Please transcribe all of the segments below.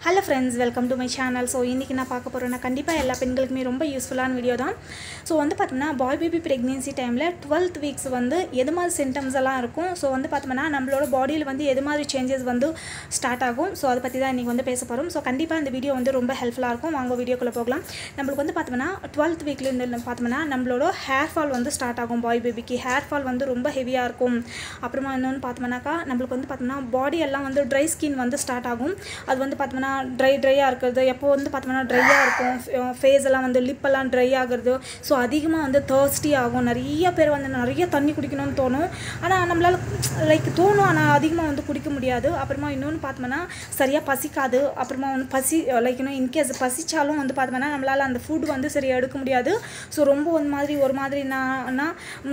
hello friends welcome to my channel so இன்றைக்கி நான் பார்க்க போகிறேன்னா கண்டிப்பாக எல்லா பெண்களுக்குமே ரொம்ப யூஸ்ஃபுல்லான வீடியோ தான் ஸோ வந்து பார்த்தோம்னா பாய் பேபி ப்ரெக்னென்சி டைமில் டுவெல்த் வீக்ஸ் வந்து எது மாதிரி சிம்டம்ஸ் எல்லாம் இருக்கும் ஸோ வந்து பார்த்தோம்னா நம்மளோட பாடியில் வந்து எது மாதிரி சேஞ்சஸ் வந்து ஸ்டார்ட் ஆகும் ஸோ அதை பற்றி தான் இன்றைக்கி வந்து பேச போகிறோம் ஸோ கண்டிப்பாக இந்த வீடியோ வந்து ரொம்ப ஹெல்ப்ஃபுல்லாக இருக்கும் வாங்க வீடியோக்குள்ளே போகலாம் நம்மளுக்கு வந்து பார்த்தோம்னா டுவெல்த் வீக்லேருந்து பார்த்தோம்னா நம்மளோட ஹேர் ஃபால் வந்து ஸ்டார்ட் ஆகும் பாய் பேபிக்கு ஹேர் ஃபால் வந்து ரொம்ப ஹெவியாக இருக்கும் அப்புறமா இன்னொன்று பார்த்தோம்னாக்கா நம்மளுக்கு வந்து பார்த்தோம்னா பாடி எல்லாம் வந்து ட்ரை ஸ்கின் வந்து ஸ்டார்ட் ஆகும் அது வந்து பார்த்தோம்னா ட்ரை ட்ரையாக இருக்கிறது எப்போ வந்து பார்த்தோம்னா ட்ரையாக இருக்கும் ஃபேஸ் எல்லாம் வந்து லிப் எல்லாம் ட்ரை ஆகுறது ஸோ அதிகமாக வந்து தேர்ஸ்டி ஆகும் நிறைய பேர் வந்து நிறைய தண்ணி குடிக்கணும்னு தோணும் ஆனால் நம்மளால் லைக் தோணும் ஆனால் அதிகமாக வந்து குடிக்க முடியாது அப்புறமா இன்னொன்று பார்த்தோம்னா சரியாக பசிக்காது அப்புறமா வந்து பசி லைக் இன்னும் இன்கேஸ் பசிச்சாலும் வந்து பார்த்தோம்னா நம்மளால் அந்த ஃபுட் வந்து சரியாக எடுக்க முடியாது ஸோ ரொம்ப ஒரு மாதிரி ஒரு மாதிரி நான்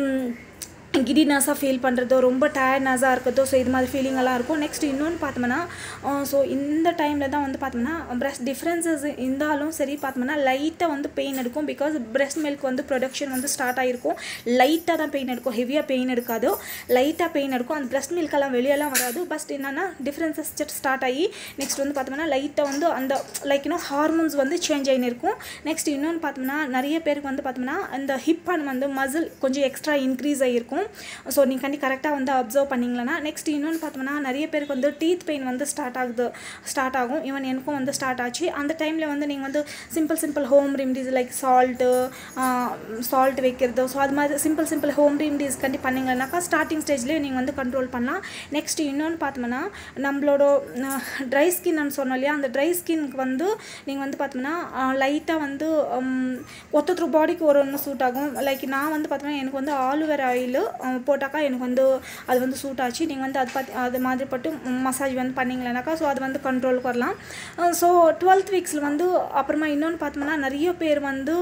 கிடினஸாக ஃபீல் பண்ணுறதோ ரொம்ப டயர்ட்னஸாக இருக்கிறதோ ஸோ இது மாதிரி ஃபீலிங் எல்லாம் இருக்கும் நெக்ஸ்ட் இன்னொன்று பார்த்தோம்னா ஸோ இந்த டைமில் தான் வந்து பார்த்தோம்னா பிரஸ்ட் டிஃப்ரென்சஸ் இருந்தாலும் சரி பார்த்தோம்னா லைட்டாக வந்து பெயின் எடுக்கும் பிகாஸ் பிரஸ்ட் மில்க் வந்து ப்ரொடக்ஷன் வந்து ஸ்டார்ட் ஆகிருக்கும் லைட்டாக தான் பெயின் எடுக்கும் ஹெவியாக பெயின் எடுக்காது லைட்டாக பெயின் எடுக்கும் அந்த பிரஸ்ட் மில்கெல்லாம் வெளியெல்லாம் வராது பஸ்ட் என்னென்னா டிஃப்ரென்சஸ் ஸ்டார்ட் ஆகி நெக்ஸ்ட் வந்து பார்த்தோம்னா லைட்டாக வந்து அந்த லைக் இன்னும் ஹார்மோன்ஸ் வந்து சேஞ்ச் ஆகின்னு இருக்கும் நெக்ஸ்ட் இன்னொன்று பார்த்தோம்னா நிறைய பேருக்கு வந்து பார்த்தோம்னா அந்த ஹிப் அண்ட் வந்து மசில் கொஞ்சம் எக்ஸ்ட்ரா இன்க்ரீஸ் ஆகிருக்கும் ஸோ நீங்கள் கண்டி கரெக்டாக வந்து அப்சர்வ் பண்ணிங்களன்னா நெக்ஸ்ட் இன்னொன்று பார்த்தோம்னா நிறைய பேருக்கு வந்து டீத் பெயின் வந்து ஸ்டார்ட் ஆகுது ஸ்டார்ட் ஆகும் ஈவன் எனக்கும் வந்து ஸ்டார்ட் ஆச்சு அந்த டைமில் வந்து நீங்கள் வந்து simple simple home remedies like salt salt வைக்கிறது ஸோ அது மாதிரி சிம்பிள் சிம்பிள் ஹோம் ரெமிடிஸ் கண்டி பண்ணிங்கன்னாக்கா ஸ்டார்டிங் ஸ்டேஜ்லேயே நீங்கள் வந்து கண்ட்ரோல் பண்ணலாம் நெக்ஸ்ட் இன்னொன்று பார்த்தோம்னா நம்மளோட ட்ரை ஸ்கின்னு சொன்னோம் இல்லையா அந்த ட்ரை ஸ்கின்க்கு வந்து நீங்கள் வந்து பார்த்தோம்னா லைட்டாக வந்து ஒருத்தர் பாடிக்கு ஒரு ஒன்று சூட் ஆகும் லைக் நான் வந்து பார்த்தோம்னா எனக்கு வந்து ஆலுவேரா ஆயில் போட்டாக்கா எனக்கு வந்து அது வந்து சூட் ஆச்சு நீங்கள் வந்து அது பார்த்து அது மாதிரி பட்டு மசாஜ் வந்து பண்ணிங்களேனாக்கா ஸோ அது வந்து கண்ட்ரோலுக்கு வரலாம் ஸோ டுவெல்த் வீக்ஸில் வந்து அப்புறமா இன்னொன்று பார்த்தோம்னா நிறைய பேர் வந்து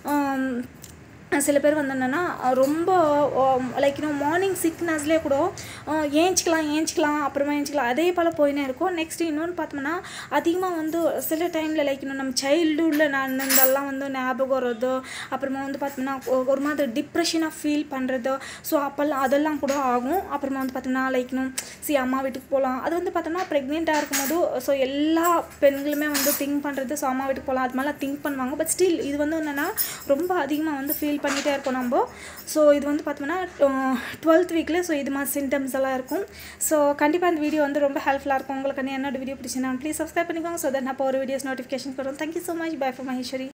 சில பேர் வந்து என்னென்னா ரொம்ப லைக் இன்னும் மார்னிங் சிக்னஸ்லேயே கூட ஏஞ்சிக்கலாம் ஏஞ்சிக்கலாம் அப்புறமா ஏஞ்சிக்கலாம் அதே போல் போயினே இருக்கும் நெக்ஸ்ட் இன்னொன்று பார்த்தோம்னா அதிகமாக வந்து சில டைமில் லைக் இன்னும் நம்ம சைல்டுஹுட்டில் நடந்ததெல்லாம் வந்து ஞாபகம் வர்றது அப்புறமா வந்து பார்த்தோம்னா ஒரு மாதிரி டிப்ரெஷனாக ஃபீல் பண்ணுறது ஸோ அப்போல்லாம் அதெல்லாம் கூட ஆகும் அப்புறமா வந்து பார்த்தோம்னா லைக் இன்னும் சி அம்மா வீட்டுக்கு போகலாம் அது வந்து பார்த்தோம்னா ப்ரெக்னெண்ட்டாக இருக்கும்போது ஸோ எல்லா பெண்களுமே வந்து திங்க் பண்ணுறது ஸோ அம்மா வீட்டுக்கு போகலாம் அது மாதிரிலாம் திங்க் பண்ணுவாங்க பட் ஸ்டில் இது வந்து என்னென்னா ரொம்ப அதிகமாக வந்து ஃபீல் பண்ணிகிட்டே இருக்கோம் நம்ம ஸோ இது வந்து பார்த்தோம்னா டுவெல்த் வீக்கில் ஸோ இது மாதிரி சிம்டம்ஸ் எல்லாம் இருக்கும் ஸோ கண்டிப்பாக இந்த வீடியோ வந்து ரொம்ப ஹெல்ப்ஃபுல்லாக இருக்கும் உங்களுக்கு வந்து என்னோட வீடியோ பிடிச்சினா ப்ளீஸ் சப்ஸ்கிரைப் பண்ணிக்கோங்க ஸோ தட் நான் இப்போ ஒரு வீடியோஸ் நோட்டிஃபிகேஷன் வரும் thank you so much bye for Maheswari